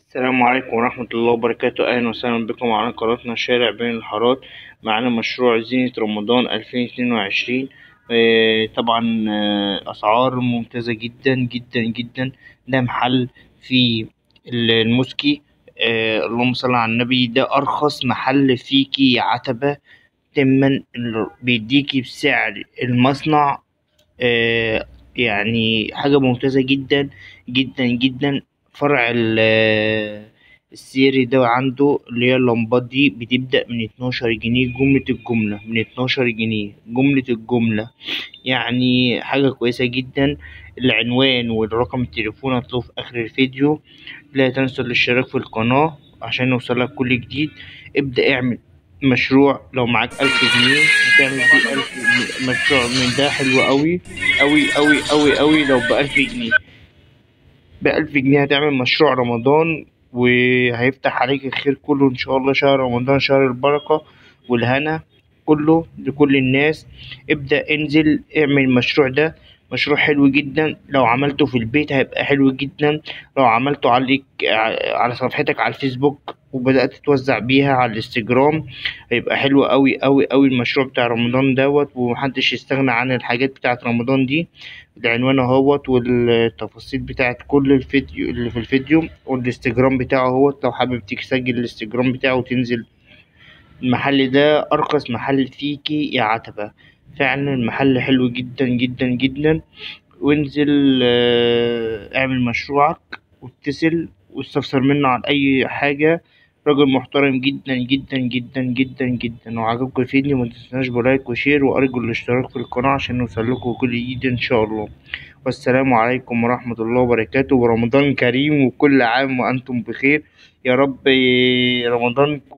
السلام عليكم ورحمة الله وبركاته أهلا وسهلا بكم على قناتنا شارع بين الحارات معانا مشروع زينة رمضان ألفين اتنين وعشرين طبعا آه، أسعار ممتازة جدا جدا جدا ده محل في الموسكي آه، اللهم صل على النبي ده أرخص محل فيكي عتبة تمن بيديكي بسعر المصنع آه، يعني حاجة ممتازة جدا جدا جدا فرع ال- السيري ده عنده اللي هي اللمبات دي بتبدأ من اتناشر جنيه جملة الجملة من اتناشر جنيه جملة الجملة يعني حاجة كويسة جدا العنوان والرقم التليفون هتلاقوه في آخر الفيديو لا تنسوا الاشتراك في القناة عشان يوصلك كل جديد ابدأ اعمل مشروع لو معاك ألف جنيه هتعمل بيه ألف مشروع من ده حلو أوي أوي أوي أوي أوي لو بألف جنيه بألف جنيه هتعمل مشروع رمضان وهيفتح عليك الخير كله إن شاء الله شهر رمضان شهر البركة والهنا كله لكل الناس ابدأ انزل اعمل المشروع ده مشروع حلو جدا لو عملته في البيت هيبقى حلو جدا لو عملته عليك على صفحتك على الفيسبوك وبدأت توزع بيها على الانستجرام هيبقى حلو أوي أوي أوي المشروع بتاع رمضان دوت ومحدش يستغنى عن الحاجات بتاعت رمضان دي العنوان اهوت والتفاصيل بتاعت كل الفيديو اللي في الفيديو والانستجرام بتاعه اهوت لو حابب تسجل الانستجرام بتاعه وتنزل المحل ده أرخص محل فيكي يا عتبة فعلا المحل حلو جدا جدا جدا وانزل آه، اعمل مشروعك واتصل واستفسر منه عن أي حاجة راجل محترم جدا جدا جدا جدا جدا وعجبكم الفيديو متنسوناش بلايك وشير وأرجو الاشتراك في القناة عشان يوصلكوا كل جديد إن شاء الله والسلام عليكم ورحمة الله وبركاته ورمضان كريم وكل عام وأنتم بخير يا رب رمضان